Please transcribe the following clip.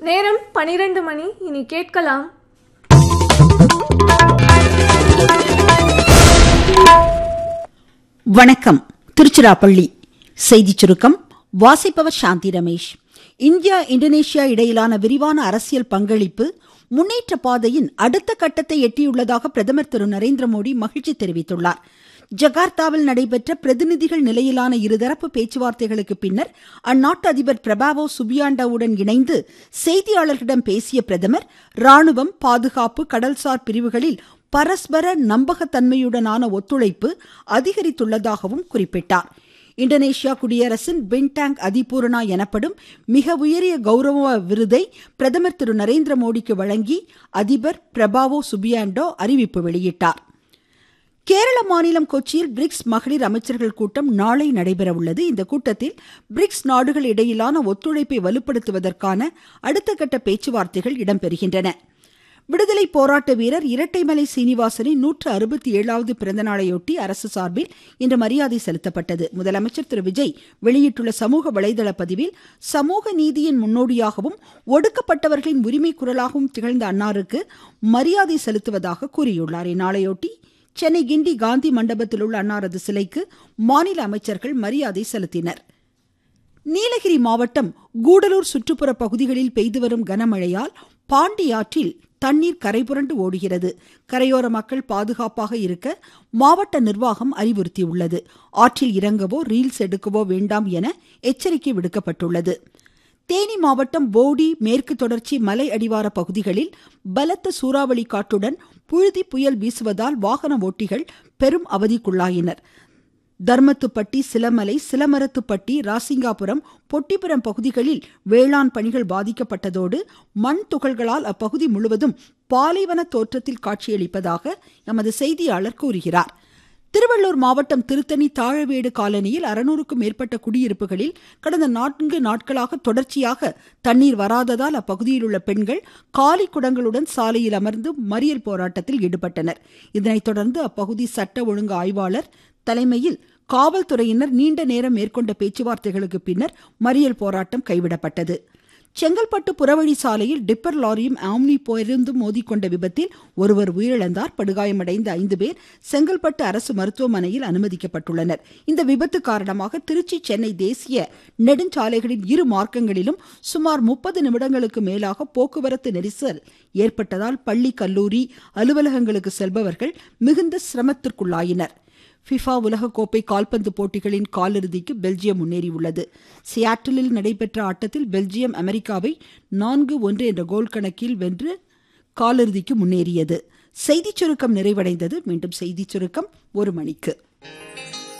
நேரம் பனிரெண்டு மணி இனி கேட்கலாம் வணக்கம் திருச்சிராப்பள்ளி செய்திச் சுருக்கம் வாசிப்பவர் சாந்தி ரமேஷ் இந்தியா இந்தோனேஷியா இடையிலான விரிவான அரசியல் பங்களிப்பு முன்னேற்ற பாதையின் அடுத்த கட்டத்தை எட்டியுள்ளதாக பிரதமர் திரு நரேந்திர மோடி மகிழ்ச்சி தெரிவித்துள்ளார் ஜகார்த்தாவில் நடைபெற்ற பிரதிநிதிகள் நிலையிலான இருதரப்பு பேச்சுவார்த்தைகளுக்கு பின்னர் அந்நாட்டு அதிபர் பிரபாவோ சுபியாண்டோவுடன் இணைந்து செய்தியாளர்களிடம் பேசிய பிரதமர் ராணுவம் பாதுகாப்பு கடல்சார் பிரிவுகளில் பரஸ்பர நம்பகத்தன்மையுடனான ஒத்துழைப்பு அதிகரித்துள்ளதாகவும் குறிப்பிட்டார் இந்தோனேஷியா குடியரசின் பின்டாங் அதிபூரணா எனப்படும் மிக உயரிய கௌரவ விருதை பிரதமர் திரு நரேந்திர மோடிக்கு வழங்கி அதிபர் பிரபாவோ சுபியாண்டோ அறிவிப்பு வெளியிட்டார் கேரள மாநிலம் கொச்சியில் பிரிக்ஸ் மகளிர் அமைச்சர்கள் கூட்டம் நாளை நடைபெற உள்ளது இந்த கூட்டத்தில் பிரிக்ஸ் நாடுகள் இடையிலான ஒத்துழைப்பை வலுப்படுத்துவதற்கான அடுத்த கட்ட பேச்சுவார்த்தைகள் இடம்பெறுகின்றன விடுதலை போராட்ட வீரர் இரட்டைமலை சீனிவாசனின் நூற்று அறுபத்தி ஏழாவது பிறந்தநாளையொட்டி அரசு சார்பில் இன்று மரியாதை செலுத்தப்பட்டது முதலமைச்சர் திரு விஜய் வெளியிட்டுள்ள சமூக வலைதள பதிவில் சமூக நீதியின் முன்னோடியாகவும் ஒடுக்கப்பட்டவர்களின் உரிமை குரலாகவும் திகழ்ந்த அன்னாருக்கு மரியாதை செலுத்துவதாக கூறியுள்ளார் இந்நாளையொட்டி சென்னை கிண்டி காந்தி மண்டபத்தில் உள்ள அன்னாரது சிலைக்கு மாநில அமைச்சர்கள் மரியாதை செலுத்தினர் நீலகிரி மாவட்டம் கூடலூர் சுற்றுப்புற பகுதிகளில் பெய்து வரும் கனமழையால் பாண்டி ஆற்றில் தண்ணீர் கரைபுரண்டு ஓடுகிறது கரையோர மக்கள் பாதுகாப்பாக இருக்க மாவட்ட நிர்வாகம் அறிவுறுத்தியுள்ளது ஆற்றில் இறங்கவோ ரீல்ஸ் எடுக்கவோ வேண்டாம் என எச்சரிக்கை விடுக்கப்பட்டுள்ளது தேனி மாவட்டம் போடி மேற்கு தொடர்ச்சி மலை அடிவார பகுதிகளில் பலத்த சூறாவளி காற்றுடன் புழுதி புயல் வீசுவதால் வாகன ஓட்டிகள் பெரும் அவதிக்குள்ளாயினர் தர்மத்துப்பட்டி சிலமலை சிலமரத்துப்பட்டி ராசிங்காபுரம் பொட்டிப்புரம் பகுதிகளில் வேளாண் பணிகள் பாதிக்கப்பட்டதோடு மண் துகள்களால் அப்பகுதி முழுவதும் பாலைவன தோற்றத்தில் காட்சியளிப்பதாக எமது செய்தியாளர் கூறுகிறார் திருவள்ளூர் மாவட்டம் திருத்தணி தாழவேடு காலனியில் அறுநூறுக்கும் மேற்பட்ட குடியிருப்புகளில் கடந்த நான்கு நாட்களாக தொடர்ச்சியாக தண்ணீர் வராததால் அப்பகுதியில் உள்ள பெண்கள் காலி குடங்களுடன் சாலையில் அமர்ந்து மறியல் போராட்டத்தில் ஈடுபட்டனர் இதனைத் தொடர்ந்து அப்பகுதி சட்ட ஒழுங்கு ஆய்வாளர் தலைமையில் காவல்துறையினர் நீண்ட நேரம் மேற்கொண்ட பேச்சுவார்த்தைகளுக்கு பின்னர் மறியல் போராட்டம் கைவிடப்பட்டது செங்கல்பட்டு புறவழி சாலையில் டிப்பர் லாரியும் ஆம்னி பேருந்தும் மோதிக்கொண்ட விபத்தில் ஒருவர் உயிரிழந்தார் படுகாயமடைந்த ஐந்து பேர் செங்கல்பட்டு அரசு மருத்துவமனையில் அனுமதிக்கப்பட்டுள்ளனர் இந்த விபத்து காரணமாக திருச்சி சென்னை தேசிய நெடுஞ்சாலைகளின் இரு மார்க்கங்களிலும் சுமார் முப்பது நிமிடங்களுக்கு மேலாக போக்குவரத்து நெரிசல் ஏற்பட்டதால் பள்ளி கல்லூரி அலுவலகங்களுக்கு செல்பவர்கள் மிகுந்த சிரமத்திற்குள்ளாயினர் ஃபிஃபா உலகக்கோப்பை கால்பந்து போட்டிகளின் காலிறுதிக்கு பெல்ஜியம் முன்னேறியுள்ளது சியாட்டிலில் நடைபெற்ற ஆட்டத்தில் பெல்ஜியம் அமெரிக்காவை நான்கு ஒன்று என்ற கோல் கணக்கில் வென்று காலிறுதிக்கு முன்னேறியது செய்திச் சுருக்கம் நிறைவடைந்தது மீண்டும் செய்திச் சுருக்கம் ஒரு மணிக்கு